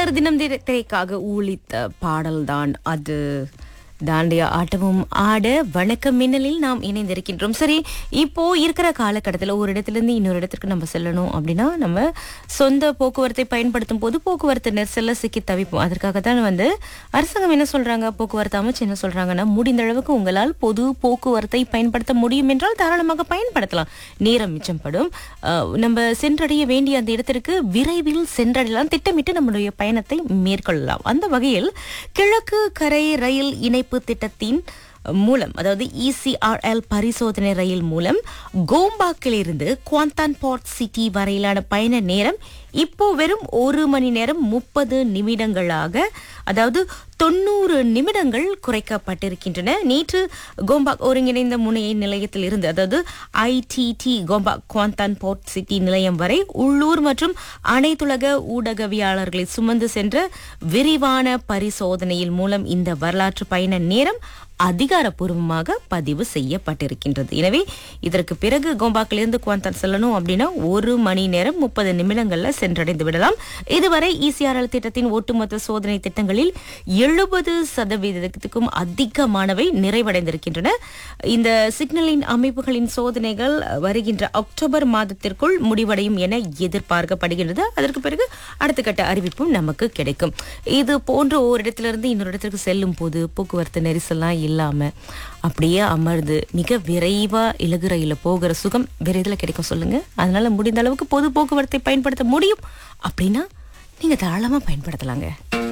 தமிழர் தினம் தினத்திற்காக ஊழித்த பாடல்தான் அது தாண்டியா ஆட்டமும் ஆட வணக்கம் மின்னலில் நாம் இணைந்திருக்கின்றோம் சரி இப்போ இருக்கிற காலகட்டத்தில் ஒரு இடத்துல இருந்து இன்னொரு இடத்திற்கு நம்ம செல்லணும் அப்படின்னா நம்ம சொந்த போக்குவரத்தை பயன்படுத்தும் போது போக்குவரத்து நெரிசல்ல சிக்கி தவிப்போம் அதற்காக தான் வந்து அரசாங்கம் என்ன சொல்றாங்க போக்குவரத்து அமைச்சு என்ன சொல்றாங்கன்னா முடிந்த அளவுக்கு உங்களால் பொது போக்குவரத்தை பயன்படுத்த முடியும் என்றால் தாராளமாக பயன்படுத்தலாம் நேரம் மிச்சம்படும் அஹ், நம்ம சென்றடைய வேண்டிய அந்த இடத்திற்கு விரைவில் சென்றடையலாம் திட்டமிட்டு நம்முடைய பயணத்தை மேற்கொள்ளலாம் அந்த வகையில் கிழக்கு கரை ரயில் இணைப்பு திட்டத்தின் மூலம் அதாவது இசிஆர்எல் பரிசோதனை ரயில் மூலம் கோம்பாக்கிலிருந்து குவாந்தான் போர்ட் சிட்டி வரையிலான பயண நேரம் இப்போ வெறும் ஒரு மணி நேரம் முப்பது நிமிடங்களாக அதாவது தொண்ணூறு நிமிடங்கள் குறைக்கப்பட்டிருக்கின்றன நேற்று கோம்பாக் ஒருங்கிணைந்த முனைய நிலையத்தில் இருந்து அதாவது ITT Gombak Kuantan Port City நிலையம் வரை உள்ளூர் மற்றும் அனைத்துலக ஊடகவியாளர்களை சுமந்து சென்ற விரிவான பரிசோதனையில் மூலம் இந்த வரலாற்று பயண நேரம் அதிகாரப்பூர்வமாக பதிவு செய்யப்பட்டிருக்கின்றது எனவே இதற்கு பிறகு கோம்பாக்கிலிருந்து குவாந்தான் செல்லணும் அப்படின்னா ஒரு மணி நேரம் முப்பது நிமிடங்கள்ல சென்றடைந்து விடலாம் இதுவரை இசிஆர்எல் திட்டத்தின் ஒட்டுமொத்த சோதனை திட்டங்களில் எழுபது சதவீதத்துக்கும் அதிகமானவை நிறைவடைந்திருக்கின்றன இந்த சிக்னலின் அமைப்புகளின் சோதனைகள் வருகின்ற அக்டோபர் மாதத்திற்குள் முடிவடையும் என எதிர்பார்க்கப்படுகின்றது அதற்கு பிறகு அடுத்த கட்ட அறிவிப்பும் நமக்கு கிடைக்கும் இது போன்ற ஒரு இடத்திலிருந்து இன்னொரு இடத்திற்கு செல்லும் போது போக்குவரத்து நெரிசல்லாம் இல்லாம அப்படியே அமர்ந்து மிக விரைவா இலகு ரயில போகிற சுகம் வேற இதுல கிடைக்கும் சொல்லுங்க அதனால முடிந்த அளவுக்கு பொது போக்குவரத்தை பயன்படுத்த முடியும் அப்படின்னா நீங்க தாராளமா பயன்படுத்தலாங்க